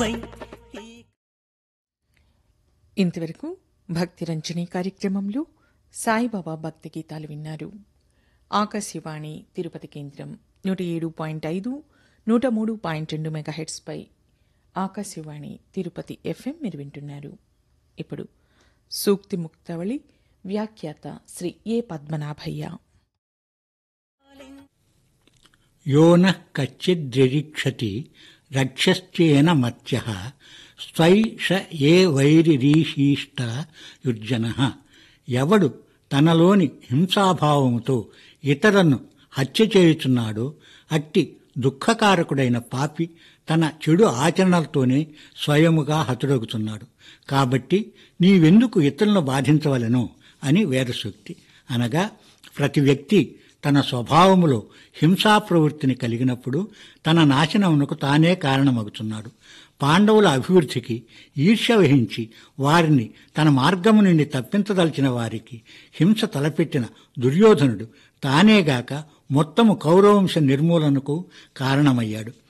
ఇంతవరకు భక్తి రంజని కార్యక్రమంలో సాయిబాబా భక్తి గీతాలు విన్నారు ఆకాశవాణి తిరుపతి కేంద్రం నూట ఏడు పాయింట్ ఐదు నూట మూడు పాయింట్ రెండు మెగాహెట్స్పై ఆకాశవాణి తిరుపతి ఎఫ్ఎం మీరు వింటున్నారు ఇప్పుడు సూక్తి ముక్తవళి వ్యాఖ్యాత శ్రీ ఏ పద్మనాభయ్య యో నః కచ్చిద్రిరీక్షతి రక్షశ్చేన మత్స్య స్వై ష ఏ వైరిరీశీష్ట యుర్జన ఎవడు తనలోని హింసాభావముతో ఇతరులను హత్య చేయుచున్నాడో అట్టి దుఃఖకారకుడైన పాపి తన చెడు ఆచరణలతోనే స్వయముగా హతుడగుతున్నాడు కాబట్టి నీవెందుకు ఇతరులను బాధించవలెను అని వేదసూక్తి అనగా ప్రతి వ్యక్తి తన స్వభావములో హింసా ప్రవృత్తిని కలిగినప్పుడు తన నాశనమునకు తానే కారణమగుతున్నాడు పాండవుల అభివృద్ధికి ఈర్ష్య వహించి వారిని తన మార్గము నుండి తప్పించదలిచిన వారికి హింస తలపెట్టిన దుర్యోధనుడు తానేగాక మొత్తము కౌరవంశ నిర్మూలనకు కారణమయ్యాడు